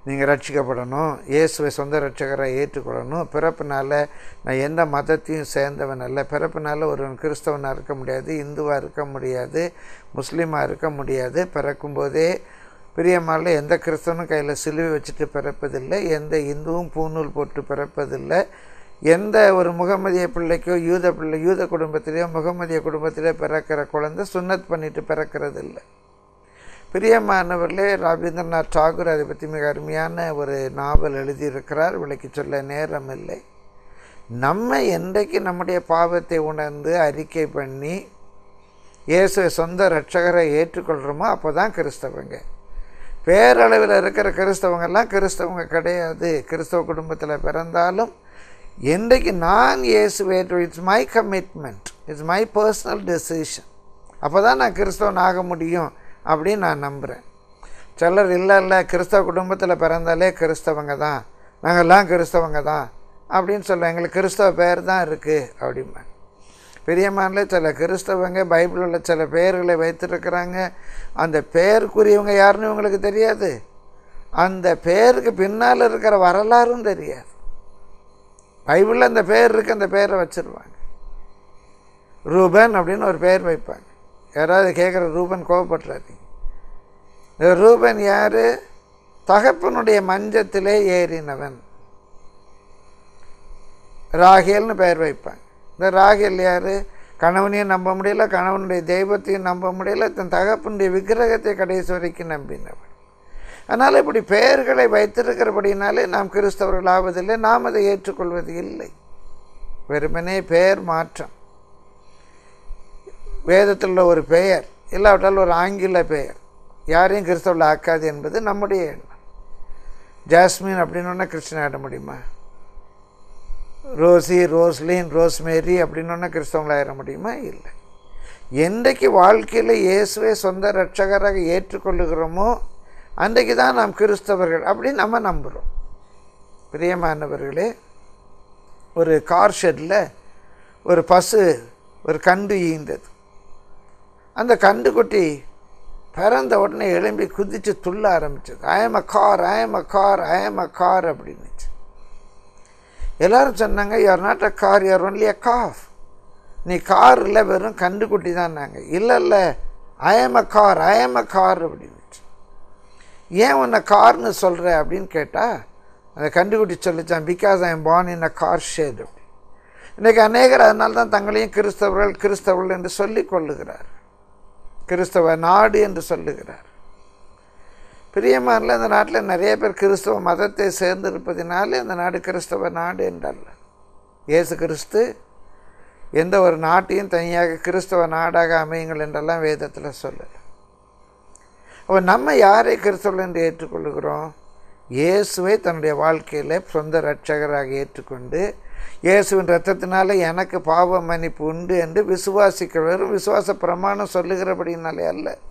நீங்கள் ரட்சிக்கப்படணும் இயேசுவை சொந்த ரட்சகராக ஏற்றுக்கொள்ளணும் பிறப்பினால நான் எந்த மதத்தையும் சேர்ந்தவன் அல்ல பிறப்பினால ஒருவன் கிறிஸ்தவனாக இருக்க முடியாது இந்துவாக இருக்க முடியாது முஸ்லீமாக இருக்க முடியாது பிறக்கும்போதே பிரியமான எந்த கிறிஸ்தவனும் கையில் சிலுவை வச்சுட்டு பிறப்பதில்லை எந்த இந்துவும் பூநூல் போட்டு பிறப்பதில்லை எந்த ஒரு முகமதிய பிள்ளைக்கோ யூத பிள்ளை யூத குடும்பத்திலேயோ முகமதிய குடும்பத்திலேயோ பிறக்கிற குழந்தை சுன்னத் பண்ணிட்டு பிறக்கிறதில்லை பிரியமானவர்களே ரவீந்திரநாத் டாகூர் அதை பற்றி மிக அருமையான ஒரு நாவல் எழுதியிருக்கிறார் விளக்கி சொல்ல நேரம் இல்லை நம்ம என்றைக்கு நம்முடைய பாவத்தை உணர்ந்து அறிக்கை பண்ணி இயேசு சொந்த ரட்சகரை ஏற்றுக்கொள்கிறோமோ அப்போ தான் கிறிஸ்தவங்க பேரளவில் இருக்கிற கிறிஸ்தவங்கெல்லாம் கிறிஸ்தவங்க கிடையாது கிறிஸ்தவ குடும்பத்தில் பிறந்தாலும் என்றைக்கு நான் இயேசுவை ஏற்று it's my commitment it's my personal decision அப்போ தான் நான் கிறிஸ்தவன் ஆக முடியும் அப்படின்னு நான் நம்புகிறேன் சிலர் இல்லை இல்லை கிறிஸ்தவ குடும்பத்தில் பிறந்தாலே கிறிஸ்தவங்க தான் நாங்கள்லாம் கிறிஸ்தவங்க தான் அப்படின்னு சொல்லுவோம் எங்களுக்கு கிறிஸ்தவ பேர் தான் இருக்குது அப்படிம்பாங்க பெரியமானில் சில கிறிஸ்தவங்க பைபிளில் சில பெயர்களை வைத்திருக்கிறாங்க அந்த பெயருக்குரியவங்க யாருன்னு இவங்களுக்கு தெரியாது அந்த பெயருக்கு பின்னால் இருக்கிற வரலாறும் தெரியாது பைபிளில் அந்த பேர் இருக்கு அந்த பேரை வச்சுருவாங்க ரூபன் அப்படின்னு ஒரு பேர் வைப்பாங்க யாராவது கேட்குற ரூபன் கோவப்படுறாதீங்க இந்த ரூபன் யார் தகப்பனுடைய மஞ்சத்திலே ஏறினவன் ராகேல்னு பெயர் வைப்பாங்க இந்த ராகேல் யார் கணவனையும் நம்ப முடியல கணவனுடைய தெய்வத்தையும் நம்ப முடியல தன் தகப்பனுடைய விக்கிரகத்தை கடைசி வரைக்கும் நம்பினவன் அதனால் இப்படி பெயர்களை வைத்திருக்கிறபடினாலே நாம் கிறிஸ்தவர்கள் ஆவதில்லை நாம் அதை ஏற்றுக்கொள்வது இல்லை வெறுமனே பெயர் மாற்றம் வேதத்தில் உள்ள ஒரு பெயர் இல்லாவிட்டால் ஒரு ஆங்கில பெயர் யாரையும் கிறிஸ்தவர்கள் ஆக்காது என்பது நம்முடைய எண்ணம் ஜாஸ்மின் அப்படின்னு கிறிஸ்டின் ஆட முடியுமா ரோசி ரோஸ்லின் ரோஸ்மேரி அப்படின்னு கிறிஸ்தவங்களாயிட முடியுமா இல்லை என்றைக்கு வாழ்க்கையில் இயேசுவை சொந்த ரட்சகராக ஏற்றுக்கொள்ளுகிறோமோ அன்றைக்கு தான் நாம் கிறிஸ்தவர்கள் அப்படின்னு நம்ம நம்புகிறோம் பிரியமானவர்களே ஒரு கார் ஷெட்டில் ஒரு பசு ஒரு கண்டு ஈந்தது அந்த கண்டுக்குட்டி பிறந்த உடனே எழும்பி குதித்து துள்ள ஆரம்பிச்சது I'm a car I'm a car I'm a car அப்படின்னுச்சு எல்லாரும் சொன்னாங்க you are not a car you are only a calf நீ கார் இல்லை வெறும் கண்டுக்குட்டி தான் நாங்கள் இல்லை இல்லை I'm a car I'm a car அப்படின்னுச்சு ஏன் உன்னை கார்னு சொல்கிற அப்படின்னு கேட்டால் அந்த கண்டுக்குட்டி சொல்லிச்சான் because I am born in a car shed அப்படி இன்றைக்கி அநேகர் அதனால தான் தங்களையும் கிறிஸ்தவர்கள் கிறிஸ்தவர்கள் என்று சொல்லிக் கொள்ளுகிறார் கிறிஸ்தவ நாடு என்று சொல்லுகிறார் பிரியமானில் இந்த நாட்டில் நிறைய பேர் கிறிஸ்தவ மதத்தை சேர்ந்திருப்பதினாலே அந்த நாடு கிறிஸ்தவ நாடு என்றல்ல இயேசு கிறிஸ்து எந்த ஒரு நாட்டையும் தனியாக கிறிஸ்தவ நாடாக அமையுங்கள் என்றெல்லாம் வேதத்தில் சொல்லலை அப்போ நம்ம யாரை கிறிஸ்தவர்கள் என்று ஏற்றுக்கொள்ளுகிறோம் இயேசுவை தன்னுடைய வாழ்க்கையில் சொந்த ரட்சகராக ஏற்றுக்கொண்டு இயேசுவின் ரத்தத்தினால எனக்கு பாவ மன்னிப்பு உண்டு என்று விசுவாசிக்க வெறும் விசுவாச பிரமாணம் சொல்லுகிறபடினாலே அல்ல